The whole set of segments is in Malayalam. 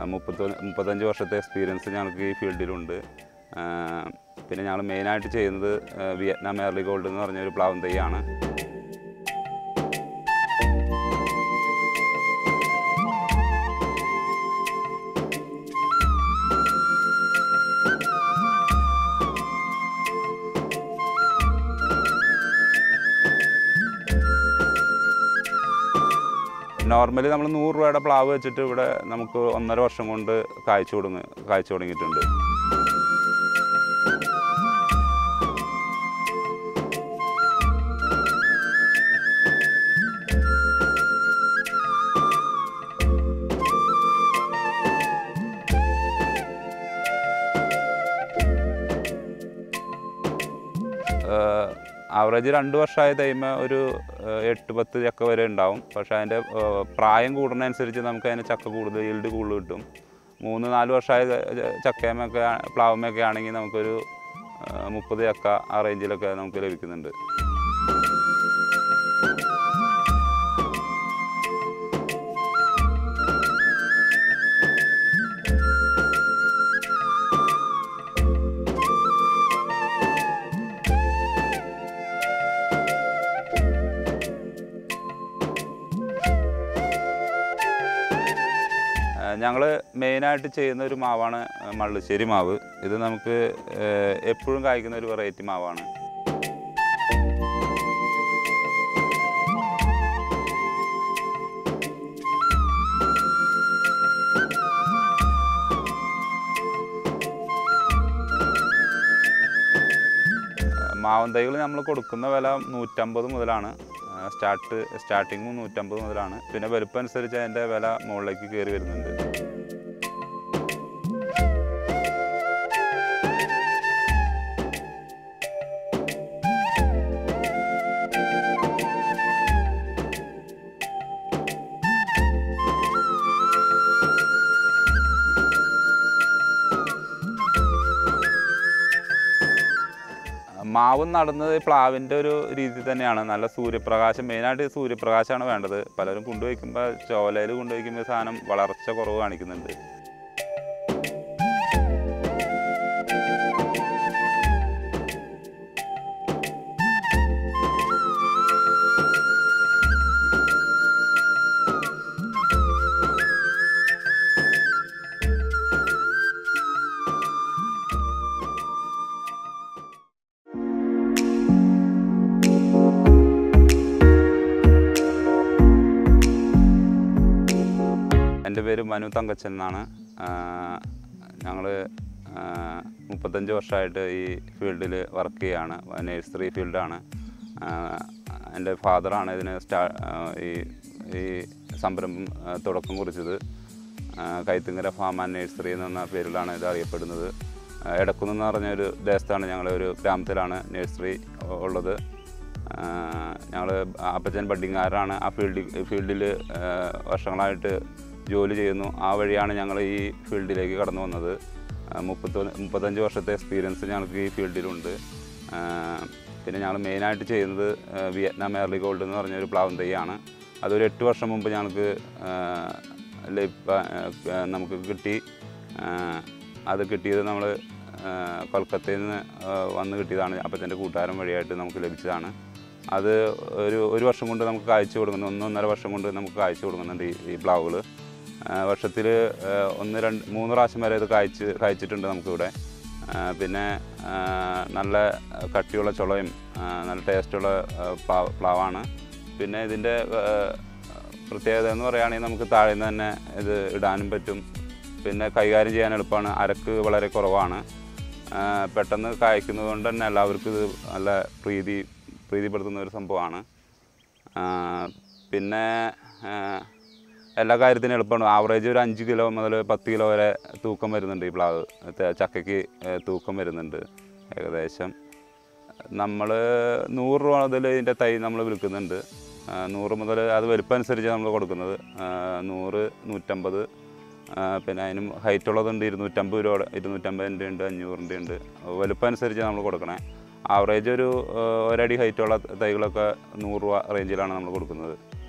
മുപ്പത്തി മുപ്പത്തഞ്ച് വർഷത്തെ എക്സ്പീരിയൻസ് ഞങ്ങൾക്ക് ഈ ഫീൽഡിലുണ്ട് ആ, പിന്നെ ഞങ്ങൾ മെയിനായിട്ട് ചെയ്യുന്നത് ആ, വിയറ്റ്നാം എയർലി ഗോൾഡ് എന്ന് പറഞ്ഞ ഒരു പ്ലാവൻ തൈയാണ് നോർമലി നമ്മൾ നൂറ് രൂപയുടെ പ്ലാവ് വെച്ചിട്ട് ഇവിടെ നമുക്ക് ഒന്നര വർഷം കൊണ്ട് കായ്ച്ചു തുടങ്ങി കായ്ച്ചു തുടങ്ങിയിട്ടുണ്ട് ആവറേജ് രണ്ട് വർഷമായ തൈമ ഒരു ഏഹ്, എട്ട് പത്ത് ചക്ക വരെ ഉണ്ടാവും പക്ഷേ അതിൻ്റെ ഏഹ്, പ്രായം കൂടുന്നതനുസരിച്ച് നമുക്ക് അതിന് ചക്ക കൂടുതൽ ഈൽഡ് കൂടുതൽ കിട്ടും മൂന്ന് നാല് വർഷമായ ചക്കയമൊക്കെ പ്ലാവുമൊക്കെ ആണെങ്കിൽ നമുക്കൊരു ഏഹ്, മുപ്പത് ചക്ക ആ റേഞ്ചിലൊക്കെ നമുക്ക് ലഭിക്കുന്നുണ്ട് ഞങ്ങൾ മെയിനായിട്ട് ചെയ്യുന്ന ഒരു മാവാണ് മള്ളുശ്ശേരി മാവ് ഇത് നമുക്ക് ഏഹ്, എപ്പോഴും കായ്ക്കുന്ന ഒരു വെറൈറ്റി മാവാണ് മാവൻ തൈകൾ നമ്മൾ കൊടുക്കുന്ന വില നൂറ്റമ്പത് മുതലാണ് ആ, സ്റ്റാർട്ട് സ്റ്റാർട്ടിങ് നൂറ്റമ്പത് മുതലാണ് പിന്നെ വലുപ്പം അനുസരിച്ച് അതിൻ്റെ വില മുകളിലേക്ക് കയറി വരുന്നുണ്ട് മാവ് നടുന്നത് പ്ലാവിൻ്റെ ഒരു രീതി തന്നെയാണ് നല്ല സൂര്യപ്രകാശം മെയിനായിട്ട് സൂര്യപ്രകാശമാണ് വേണ്ടത് പലരും കൊണ്ടുവയ്ക്കുമ്പോൾ ചോലയിൽ കൊണ്ടുവയ്ക്കുമ്പോൾ സാധനം വളർച്ച കുറവ് കാണിക്കുന്നുണ്ട് എൻ്റെ പേര് മനു തങ്കച്ചൻ എന്നാണ് ഞങ്ങൾ മുപ്പത്തഞ്ച് വർഷമായിട്ട് ഈ ഫീൽഡിൽ വർക്ക് ചെയ്യാണ് നഴ്സറി ഫീൽഡാണ് എൻ്റെ ഫാദറാണ് ഇതിന് സ്റ്റാ ആ, ഈ ഈ സംരംഭം ആ, തുടക്കം കുറിച്ചത് ആ, കൈത്തുങ്കര ഫാം ആൻഡ് നഴ്സറി എന്ന പേരിലാണ് ഇത് അറിയപ്പെടുന്നത് ആ, എടക്കുന്ന് എന്ന് പറഞ്ഞ ഒരു ദേശത്താണ് ഞങ്ങൾ ഒരു ഗ്രാമത്തിലാണ് നഴ്സറി ഉള്ളത് ഞങ്ങൾ അപ്പച്ചൻ ബഡിങ്ങാരാണ് ആ ഫീൽഡിൽ ഫീൽഡിൽ വർഷങ്ങളായിട്ട് ജോലി ചെയ്യുന്നു ആ വഴിയാണ് ഞങ്ങൾ ഈ ഫീൽഡിലേക്ക് കടന്നു വന്നത് ആ, മുപ്പത്തൊന്ന് മുപ്പത്തഞ്ച് വർഷത്തെ എക്സ്പീരിയൻസ് ഞങ്ങൾക്ക് ഈ ഫീൽഡിലുണ്ട് ആ, പിന്നെ ഞങ്ങൾ മെയിനായിട്ട് ചെയ്യുന്നത് ആ, വിയറ്റ്നാം എയർലി ഗോൾഡ് എന്ന് പറഞ്ഞൊരു പ്ലാവൻ തൈയാണ് അതൊരു എട്ട് വർഷം മുമ്പ് ഞങ്ങൾക്ക് ആ, ലഭ്യ ആ, നമുക്ക് കിട്ടി ആ, അത് കിട്ടിയത് നമ്മൾ കൊൽക്കത്തയിൽ നിന്ന് ആ, വന്ന് കിട്ടിയതാണ് അപ്പച്ചൻ്റെ കൂട്ടുകാരൻ വഴിയായിട്ട് നമുക്ക് ലഭിച്ചതാണ് അത് ഒരു ഒരു വർഷം കൊണ്ട് നമുക്ക് കായ്ച്ചു കൊടുക്കുന്നു ഒന്നൊന്നര വർഷം കൊണ്ട് നമുക്ക് കായ്ച്ചു കൊടുക്കുന്നുണ്ട് ഈ ഈ പ്ലാവുകൾ വർഷത്തിൽ ഒന്ന് രണ്ട് മൂന്ന് പ്രാവശ്യം വരെ ഇത് കായ്ച്ച് കായ്ച്ചിട്ടുണ്ട് നമുക്കിവിടെ ആ, പിന്നെ ആ, നല്ല കട്ടിയുള്ള ചുളയും ആ, നല്ല ടേസ്റ്റുള്ള ആ, പ്ലാവ് പ്ലാവാണ് പിന്നെ ഇതിൻ്റെ ആ, പ്രത്യേകത എന്ന് പറയുകയാണെങ്കിൽ നമുക്ക് താഴെ നിന്ന് തന്നെ ഇത് ഇടാനും പറ്റും പിന്നെ കൈകാര്യം ചെയ്യാൻ എളുപ്പമാണ് അരക്ക് വളരെ കുറവാണ് ആ, പെട്ടെന്ന് കായ്ക്കുന്നത് കൊണ്ട് തന്നെ എല്ലാവർക്കും ഇത് നല്ല പ്രീതി പ്രീതിപ്പെടുത്തുന്ന ഒരു സംഭവമാണ് ആ, പിന്നെ ആ, എല്ലാ കാര്യത്തിനും എളുപ്പമാണ് ആവറേജ് ഒരു അഞ്ച് കിലോ മുതൽ പത്ത് കിലോ വരെ തൂക്കം വരുന്നുണ്ട് ഈ പ്ലാവ് ത- ചക്കയ്ക്ക് ഏ, തൂക്കം വരുന്നുണ്ട് ഏകദേശം നമ്മൾ നൂറ് രൂപ മുതൽ ഇതിൻ്റെ തൈ നമ്മൾ വിൽക്കുന്നുണ്ട് ആ, നൂറ് മുതൽ അത് വലുപ്പം അനുസരിച്ച് നമ്മൾ കൊടുക്കുന്നത് ആ, നൂറ് നൂറ്റമ്പത് ആ, പിന്നെ അതിനും ഹൈറ്റ് ഉള്ളതുണ്ട് ഇരുന്നൂറ്റമ്പത് രൂപ ഇരുന്നൂറ്റമ്പതിൻ്റെ ഉണ്ട് അഞ്ഞൂറിൻ്റെ ഉണ്ട് വലുപ്പം അനുസരിച്ച് നമ്മൾ കൊടുക്കണേ ആവറേജ് ഒരു ആ, ഒരടി ഹൈറ്റുള്ള തൈകളൊക്കെ നൂറ് രൂപ റേഞ്ചിലാണ് നമ്മൾ കൊടുക്കുന്നത്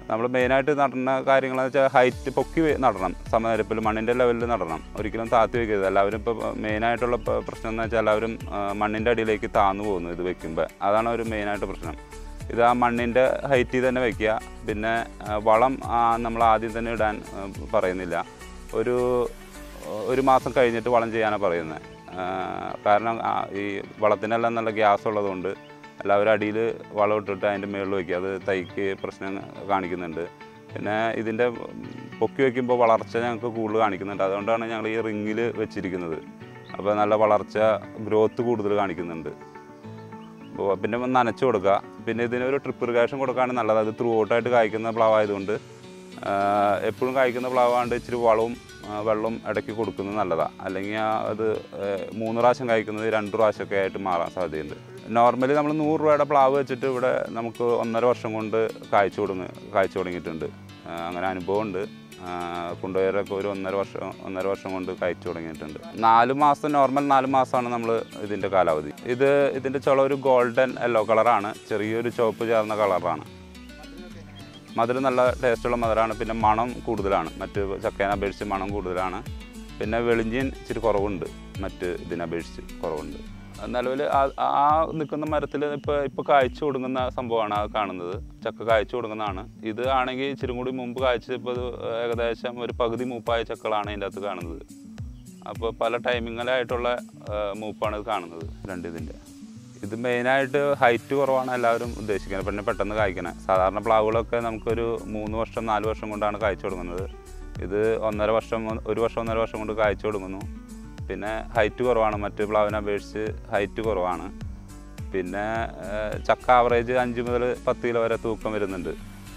നമ്മൾ മെയിനായിട്ട് നടന്ന കാര്യങ്ങളെന്ന് വെച്ചാൽ ഹൈറ്റ് പൊക്കി വെ- നടണം സമനിരപ്പിൽ മണ്ണിൻ്റെ ലെവലിൽ നടണം ഒരിക്കലും താത്തി വെക്കരുത് എല്ലാവരും ഇപ്പോൾ മെയിനായിട്ടുള്ള പ- പ്രശ്നം എന്ന് വെച്ചാൽ എല്ലാവരും ആ, മണ്ണിൻ്റെ അടിയിലേക്ക് താന്നു പോകുന്നു ഇത് വെക്കുമ്പോൾ അതാണ് ഒരു മെയിനായിട്ട് പ്രശ്നം ഇത് ആ മണ്ണിൻ്റെ ഹൈറ്റിൽ തന്നെ വെക്കുക പിന്നെ ആ, വളം നമ്മൾ ആദ്യം തന്നെ ഇടാൻ ആ, പറയുന്നില്ല ഒരു ഒരു മാസം കഴിഞ്ഞിട്ട് വളം ചെയ്യാനാണ് പറയുന്നത് കാരണം ആ, ഈ വളത്തിനെല്ലാം നല്ല ഗ്യാസ് ഉള്ളതുകൊണ്ട് എല്ലാവരും അടിയിൽ വളം ഇട്ടിട്ട് അതിൻ്റെ മുകളിൽ വയ്ക്കുക അത് തൈക്ക് പ്രശ്നം കാണിക്കുന്നുണ്ട് പിന്നെ ഇതിൻ്റെ പൊക്കി വയ്ക്കുമ്പോൾ വളർച്ച ഞങ്ങൾക്ക് കൂടുതൽ കാണിക്കുന്നുണ്ട് അതുകൊണ്ടാണ് ഞങ്ങൾ ഈ റിങ്ങിൽ വെച്ചിരിക്കുന്നത് അപ്പോൾ നല്ല വളർച്ച ഗ്രോത്ത് കൂടുതൽ കാണിക്കുന്നുണ്ട് അപ്പോൾ പിന്നെ ഒന്ന് നനച്ചു കൊടുക്കുക പിന്നെ ഇതിനൊരു ട്രിപ്പ് ഇറിഗേഷൻ കൊടുക്കുകയാണെങ്കിൽ നല്ലത് അത് ത്രൂ ഔട്ടായിട്ട് കായ്ക്കുന്ന പ്ലാവ് ആയതുകൊണ്ട് എപ്പോഴും കായ്ക്കുന്ന പ്ലാവാണ്ട് ഇച്ചിരി വളവും ആ, വെള്ളവും ഇടയ്ക്ക് കൊടുക്കുന്നത് നല്ലതാണ് അല്ലെങ്കിൽ ആ അത് ആ, മൂന്ന് പ്രാവശ്യം കായ്ക്കുന്നത് രണ്ട് പ്രാവശ്യമൊക്കെ ആയിട്ട് മാറാൻ സാധ്യതയുണ്ട് നോർമലി നമ്മൾ നൂറ് രൂപയുടെ പ്ലാവ് വെച്ചിട്ട് ഇവിടെ നമുക്ക് ഒന്നര വർഷം കൊണ്ട് കായ്ച്ചു തുടങ്ങി കായ്ച്ചു തുടങ്ങിയിട്ടുണ്ട് ആ, അങ്ങനെ അനുഭവമുണ്ട് ആ, കൊണ്ടുപോയവരൊക്കെ ഒരു ഒന്നര വർഷം ഒന്നര വർഷം കൊണ്ട് കഴിച്ചു തുടങ്ങിയിട്ടുണ്ട് നാല് മാസം നോർമൽ നാല് മാസമാണ് നമ്മൾ ഇതിൻ്റെ കാലാവധി ഇത് ഇതിൻ്റെ ചുള ഒരു ഗോൾഡൻ യെല്ലോ കളറാണ് ചെറിയൊരു ചുവപ്പ് ചേർന്ന കളറാണ് മധുരം നല്ല ടേസ്റ്റുള്ള മധുരമാണ് പിന്നെ മണം കൂടുതലാണ് മറ്റ് ചക്കേനെ അപേക്ഷിച്ച് മണം കൂടുതലാണ് പിന്നെ വെളിഞ്ഞിൻ ഇച്ചിരി കുറവുണ്ട് മറ്റ് ഇതിനപേക്ഷിച്ച് കുറവുണ്ട് നിലവിൽ ആ നിൽക്കുന്ന മരത്തിൽ ഇപ്പോൾ ഇപ്പോൾ കായ്ച്ചു കൊടുക്കുന്ന സംഭവമാണ് ആ കാണുന്നത് ചക്ക കായ്ച്ചു കൊടുക്കുന്നതാണ് ഇത് ആണെങ്കിൽ ഇച്ചിരി കൂടി മുമ്പ് കായ്ച്ച് ഇപ്പോൾ ഇത് ഏകദേശം ഒരു പകുതി മൂപ്പായ ചക്കളാണ് ഇതിൻ്റെ അകത്ത് കാണുന്നത് അപ്പോൾ പല ടൈമിങ്ങിലായിട്ടുള്ള മൂപ്പാണ് ഇത് കാണുന്നത് രണ്ട് ഇതിൻ്റെ ഇത് മെയിനായിട്ട് ഹൈറ്റ് കുറവാണ് എല്ലാവരും ഉദ്ദേശിക്കുന്നത് പിന്നെ പെട്ടെന്ന് കായ്ക്കണത് സാധാരണ പ്ലാവുകളൊക്കെ നമുക്കൊരു മൂന്ന് വർഷം നാല് വർഷം കൊണ്ടാണ് കായ്ച്ചു തുടങ്ങുന്നത് ഇത് ഒന്നര വർഷം ഒരു വർഷം ഒന്നര വർഷം കൊണ്ട് കായ്ച്ചു തുടങ്ങുന്നു പിന്നെ ഹൈറ്റ് കുറവാണ് മറ്റ് പ്ലാവിനെ അപേക്ഷിച്ച് ഹൈറ്റ് കുറവാണ് പിന്നെ ഏഹ്, ചക്ക ആവറേജ് അഞ്ച് മുതൽ പത്ത് കിലോ വരെ തൂക്കം വരുന്നുണ്ട്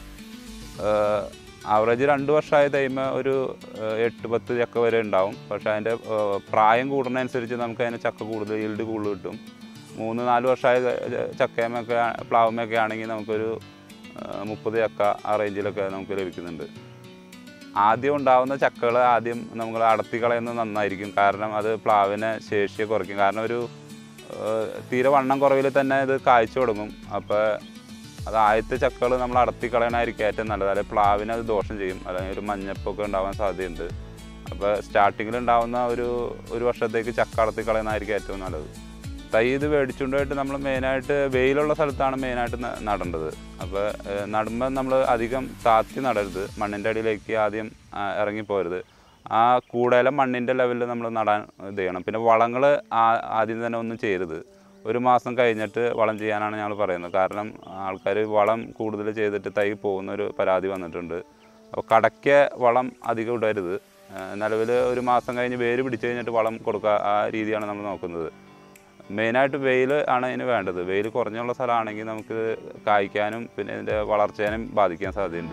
ആവറേജ് രണ്ട് വർഷമായ തൈമ ഒരു ഏഹ്, എട്ട് പത്ത് ചക്ക വരെ ഉണ്ടാവും പക്ഷേ അതിൻ്റെ ഏഹ്, പ്രായം കൂടുന്നതനുസരിച്ച് നമുക്ക് അതിന് ചക്ക കൂടുതൽ ഈൽഡ് കൂടുതൽ കിട്ടും മൂന്ന് നാല് വർഷമായ ചക്കയമൊക്കെ പ്ലാവുമൊക്കെ ആണെങ്കിൽ നമുക്കൊരു ഏഹ്, മുപ്പത് ചക്ക ആ റേഞ്ചിലൊക്കെ നമുക്ക് ലഭിക്കുന്നുണ്ട് ആദ്യം ഉണ്ടാവുന്ന ചക്കകൾ ആദ്യം നമ്മൾ അടത്തി കളയുന്നത് നന്നായിരിക്കും കാരണം അത് പ്ലാവിനെ ശേഷിയെ കുറയ്ക്കും കാരണം ഒരു ഏഹ്, തീരെ വണ്ണം കുറവിൽ തന്നെ ഇത് കായ്ച്ചു തുടങ്ങും അപ്പോൾ അത് ആദ്യത്തെ ചക്കകൾ നമ്മൾ അടത്തി കളയണമായിരിക്കും ഏറ്റവും നല്ലത് അല്ലെങ്കിൽ പ്ലാവിനെ അത് ദോഷം ചെയ്യും അല്ലെങ്കിൽ ഒരു മഞ്ഞപ്പൊക്കെ ഉണ്ടാവാൻ സാധ്യതയുണ്ട് അപ്പോൾ സ്റ്റാർട്ടിങ്ങിൽ ഉണ്ടാവുന്ന ഒരു ഒരു വർഷത്തേക്ക് ചക്ക അടത്തി കളയുന്നതായിരിക്കും ഏറ്റവും നല്ലത് തൈ ഇത് മേടിച്ചുകൊണ്ടായിട്ട് നമ്മൾ മെയിനായിട്ട് വെയിലുള്ള സ്ഥലത്താണ് മെയിനായിട്ട് ന- നടേണ്ടത് അപ്പോൾ നടുമ്പോൾ നമ്മൾ അധികം താത്തി നടരുത് മണ്ണിൻ്റെ അടിയിലേക്ക് ആദ്യം ആ, ഇറങ്ങിപ്പോരുത് ആ കൂടുതലും മണ്ണിൻ്റെ ലെവലിൽ നമ്മൾ നടാൻ ഇത് ചെയ്യണം പിന്നെ വളങ്ങൾ ആദ്യം തന്നെ ഒന്നും ചെയ്യരുത് ഒരു മാസം കഴിഞ്ഞിട്ട് വളം ചെയ്യാനാണ് ഞങ്ങൾ പറയുന്നത് കാരണം ആൾക്കാർ വളം കൂടുതൽ ചെയ്തിട്ട് തൈ പോകുന്ന ഒരു പരാതി വന്നിട്ടുണ്ട് അപ്പോൾ കടയ്ക്ക വളം അധികം ഇടരുത് നിലവിൽ ഒരു മാസം കഴിഞ്ഞ് വേര് പിടിച്ച് കഴിഞ്ഞിട്ട് വളം കൊടുക്കുക ആ രീതിയാണ് നമ്മൾ നോക്കുന്നത് മെയിനായിട്ട് വെയിൽ ആണ് ഇതിന് വേണ്ടത് വെയിൽ കുറഞ്ഞുള്ള സ്ഥലമാണെങ്കിൽ നമുക്ക് കായ്ക്കാനും പിന്നെ ഇതിൻ്റെ വളർച്ചേനും ബാധിക്കാൻ സാധ്യതയുണ്ട്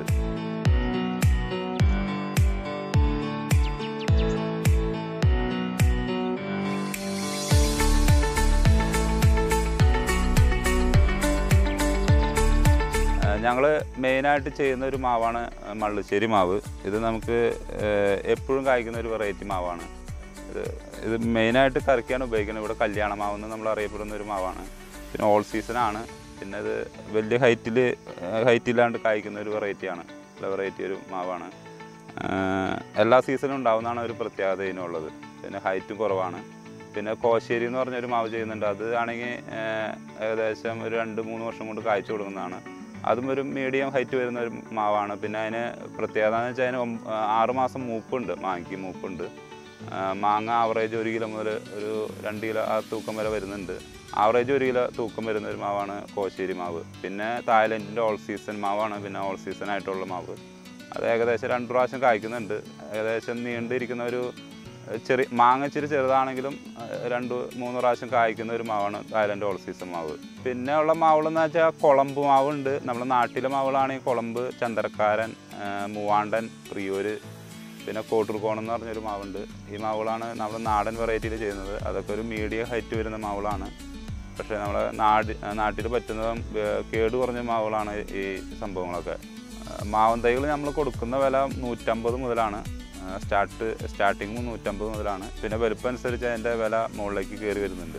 ഞങ്ങൾ മെയിനായിട്ട് ചെയ്യുന്ന ഒരു മാവാണ് മള്ളുശ്ശേരി മാവ് ഇത് നമുക്ക് ഏഹ്, എപ്പോഴും കായ്ക്കുന്ന ഒരു വെറൈറ്റി മാവാണ് ഇത് ഇത് മെയിനായിട്ട് കറിക്കാണ് ഉപയോഗിക്കുന്നത് ഇവിടെ കല്യാണ മാവെന്ന് നമ്മൾ അറിയപ്പെടുന്ന ഒരു മാവാണ് പിന്നെ ഓൾ സീസണാണ് പിന്നെ ഇത് വലിയ ഹൈറ്റിൽ ഹൈറ്റില്ലാണ്ട് കായ്ക്കുന്ന ഒരു വെറൈറ്റിയാണ് നല്ല വെറൈറ്റി ഒരു മാവാണ് ഏഹ്, എല്ലാ സീസണും ഉണ്ടാവുന്നതാണ് ഒരു പ്രത്യേകത ഇതിനുള്ളത് പിന്നെ ഹൈറ്റും കുറവാണ് പിന്നെ കോശ്ശേരി എന്ന് പറഞ്ഞൊരു മാവ് ചെയ്യുന്നുണ്ട് അത് ആണെങ്കിൽ ഏകദേശം ഒരു രണ്ട് മൂന്ന് വർഷം കൊണ്ട് കായ്ച്ചു കൊടുക്കുന്നതാണ് അതും ഒരു മീഡിയം ഹൈറ്റ് വരുന്ന ഒരു മാവാണ് പിന്നെ അതിന് പ്രത്യേകത എന്ന് വെച്ചാൽ അതിന് ഒമ്പ- ആറ് മാസം മൂപ്പുണ്ട് മാങ്ങയ്ക്ക് മൂപ്പുണ്ട് ആ, മാങ്ങ ആവറേജ് ഒരു കിലോ മുതൽ ഒരു രണ്ട് കിലോ ആ തൂക്കം വരെ വരുന്നുണ്ട് ആവറേജ് ഒരു കിലോ തൂക്കം വരുന്ന ഒരു മാവാണ് കോശ്ശേരി മാവ് പിന്നെ തായ്ലൻഡിൻ്റെ ഓൾ സീസൺ മാവാണ് പിന്നെ ഓൾ സീസൺ ആയിട്ടുള്ള മാവ് അത് ഏകദേശം രണ്ട് പ്രാവശ്യം കായ്ക്കുന്നുണ്ട് ഏകദേശം നീണ്ടിരിക്കുന്ന ഒരു ചെറിയ മാങ്ങ ഇച്ചിരി ചെറുതാണെങ്കിലും അഹ് രണ്ട് മൂന്ന് പ്രാവശ്യം കായ്ക്കുന്ന ഒരു മാവാണ് തായ്ലൻഡ് ഓൾ സീസൺ മാവ് പിന്നെ ഉള്ള മാവുകളെന്ന് വെച്ചാൽ കുളമ്പ് മാവുണ്ട് നമ്മുടെ നാട്ടിലെ മാവുകളാണെങ്കിൽ കുളമ്പ് ചന്ദ്രക്കാരൻ ആ, മൂവാണ്ടൻ പ്രിയൂര് പിന്നെ കോട്ടൂർക്കോണം എന്ന് പറഞ്ഞൊരു മാവുണ്ട് ഈ മാവുകളാണ് നമ്മൾ നാടൻ വെറൈറ്റിയിൽ ചെയ്യുന്നത് അതൊക്കെ ഒരു മീഡിയം ഹൈറ്റ് വരുന്ന മാവുകളാണ് പക്ഷേ നമ്മളെ നാട് നാട്ടിൽ പറ്റുന്നതും ഏർ, കേട് കുറഞ്ഞ മാവുകളാണ് ഈ സംഭവങ്ങളൊക്കെ ആ, മാവൻ തൈകൾ നമ്മൾ കൊടുക്കുന്ന വില നൂറ്റമ്പത് മുതലാണ് ആ, സ്റ്റാർട്ട് സ്റ്റാർട്ടിങ് നൂറ്റമ്പത് മുതലാണ് പിന്നെ വലുപ്പം അനുസരിച്ച് അതിൻ്റെ വില മുകളിലേക്ക് കയറി വരുന്നുണ്ട്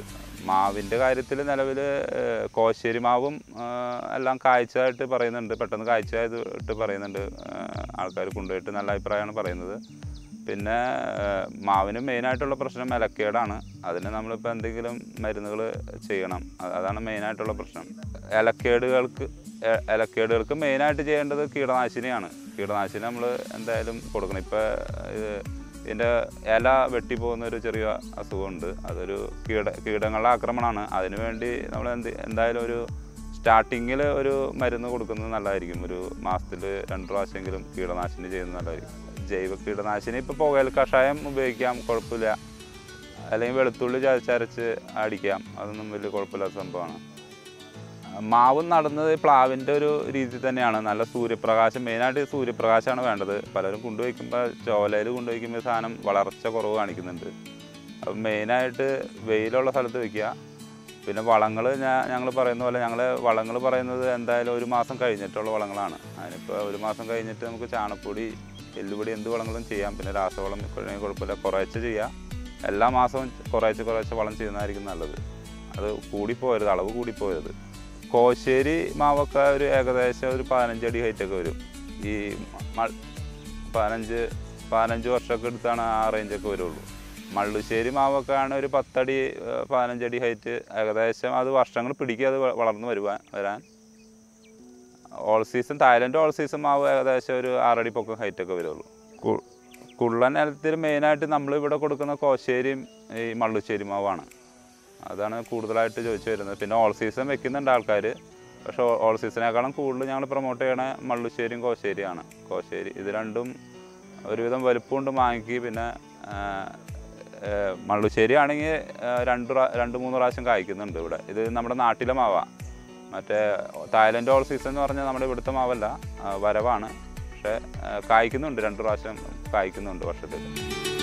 മാവിൻ്റെ കാര്യത്തിൽ നിലവിൽ കോശ്ശേരി മാവും ആ, എല്ലാം കായ്ച്ചതായിട്ട് പറയുന്നുണ്ട് പെട്ടെന്ന് കായ്ച്ചതായിട്ട് പറയുന്നുണ്ട് ആൾക്കാർ കൊണ്ടുപോയിട്ട് നല്ല അഭിപ്രായമാണ് പറയുന്നത് പിന്നെ ആ, മാവിന് മെയിനായിട്ടുള്ള പ്രശ്നം ഇലക്കേടാണ് അതിന് നമ്മളിപ്പോൾ എന്തെങ്കിലും മരുന്നുകൾ ചെയ്യണം അ- അതാണ് മെയിനായിട്ടുള്ള പ്രശ്നം ഇലക്കേടുകൾക്ക് എ- ഇലക്കേടുകൾക്ക് മെയിനായിട്ട് ചെയ്യേണ്ടത് കീടനാശിനിയാണ് കീടനാശിനി നമ്മൾ എന്തായാലും കൊടുക്കണം ഇപ്പോൾ ഇതിൻ്റെ ഇല വെട്ടിപ്പോകുന്ന ഒരു ചെറിയ അസുഖമുണ്ട് അതൊരു കീട കീടങ്ങളുടെ ആക്രമണമാണ് അതിനു വേണ്ടി നമ്മൾ എന്ത് എന്തായാലും ഒരു സ്റ്റാർട്ടിങ്ങിൽ ഒരു മരുന്ന് കൊടുക്കുന്നത് നല്ലതായിരിക്കും ഒരു മാസത്തിൽ രണ്ട് പ്രാവശ്യമെങ്കിലും കീടനാശിനി ചെയ്യുന്നത് നല്ലതായിരിക്കും ജൈവ കീടനാശിനി ഇപ്പോൾ പുകയൽ കഷായം ഉപയോഗിക്കാം കുഴപ്പമില്ല അല്ലെങ്കിൽ വെളുത്തുള്ളി ചതച്ചരച്ച് അടിക്കാം അതൊന്നും വലിയ കുഴപ്പമില്ലാത്ത സംഭവമാണ് മാവ് നടുന്നത് പ്ലാവിൻ്റെ ഒരു രീതി തന്നെയാണ് നല്ല സൂര്യപ്രകാശം മെയിനായിട്ട് സൂര്യപ്രകാശമാണ് വേണ്ടത് പലരും കൊണ്ടുവയ്ക്കുമ്പോൾ ചോലയിൽ കൊണ്ടുവയ്ക്കുമ്പോൾ സാധനം വളർച്ച കുറവ് കാണിക്കുന്നുണ്ട് അപ്പം മെയിനായിട്ട് വെയിലുള്ള സ്ഥലത്ത് വയ്ക്കുക പിന്നെ വളങ്ങൾ ഞാൻ ഞങ്ങൾ പറയുന്ന പോലെ ഞങ്ങൾ വളങ്ങൾ പറയുന്നത് എന്തായാലും ഒരു മാസം കഴിഞ്ഞിട്ടുള്ള വളങ്ങളാണ് അതിനിപ്പോൾ ഒരു മാസം കഴിഞ്ഞിട്ട് നമുക്ക് ചാണകപ്പൊടി എല്ലുപൊടി എന്ത് വളങ്ങളും ചെയ്യാം പിന്നെ രാസവളം കുഴ- കുഴപ്പമില്ല കുറേശ്ശെ ചെയ്യാം എല്ലാ മാസവും കുറേശ്ശെ കുറേശ്ശെ വളം ചെയ്യുന്നതായിരിക്കും നല്ലത് അത് കൂടിപ്പോയരുത് അളവ് കൂടിപ്പോയരുത് കോശ്ശേരി മാവൊക്കെ ഒരു ഏകദേശം ഒരു പതിനഞ്ച് അടി ഹൈറ്റൊക്കെ വരും ഈ മ- പതിനഞ്ച് പതിനഞ്ച് വർഷമൊക്കെ എടുത്താണ് ആ റേഞ്ചൊക്കെ വരുള്ളൂ മള്ളുശ്ശേരി മാവൊക്കെ ആണ് ഒരു പത്തടി ഏഹ്, പതിനഞ്ചടി ഹൈറ്റ് ഏകദേശം അത് വർഷങ്ങൾ പിടിക്കും അത് വ- വളർന്ന് വരുവാൻ വരാൻ all season Thailand all season മാവ് ഏകദേശം ഒരു ആറടി പൊക്കം ഹൈറ്റൊക്കെ വരുള്ളൂ കു- കുള്ളൻ നിലത്തിൽ മെയിനായിട്ട് നമ്മളിവിടെ കൊടുക്കുന്ന കോശ്ശേരിയും ഈ മള്ളുശ്ശേരി മാവാണ് അതാണ് കൂടുതലായിട്ട് ചോദിച്ചു വരുന്നത് പിന്നെ ഓൾ സീസൺ വെക്കുന്നുണ്ട് ആൾക്കാർ പക്ഷേ ഓൾ സീസണേക്കാളും കൂടുതൽ ഞങ്ങൾ പ്രൊമോട്ട് ചെയ്യണ മള്ളുശ്ശേരിയും കോശ്ശേരിയാണ് കോശ്ശേരി ഇത് രണ്ടും ഒരുവിധം വലുപ്പമുണ്ട് മാങ്ങിക്ക് പിന്നെ ആ, ആ, മള്ളുശ്ശേരി ആണെങ്കിൽ രണ്ട് പ്രാ- രണ്ട് മൂന്ന് പ്രാവശ്യം കായ്ക്കുന്നുണ്ട് ഇവിടെ ഇത് നമ്മുടെ നാട്ടിലെ മാവാണ് മറ്റേ തായ്ലൻഡ് ഓൾ സീസൺ എന്ന് പറഞ്ഞാൽ നമ്മുടെ ഇവിടുത്തെ മാവല്ല ആ, വരവാണ് പക്ഷേ ആ, കായ്ക്കുന്നുണ്ട് രണ്ട് പ്രാവശ്യം കായ്ക്കുന്നുണ്ട് വർഷത്തിൽ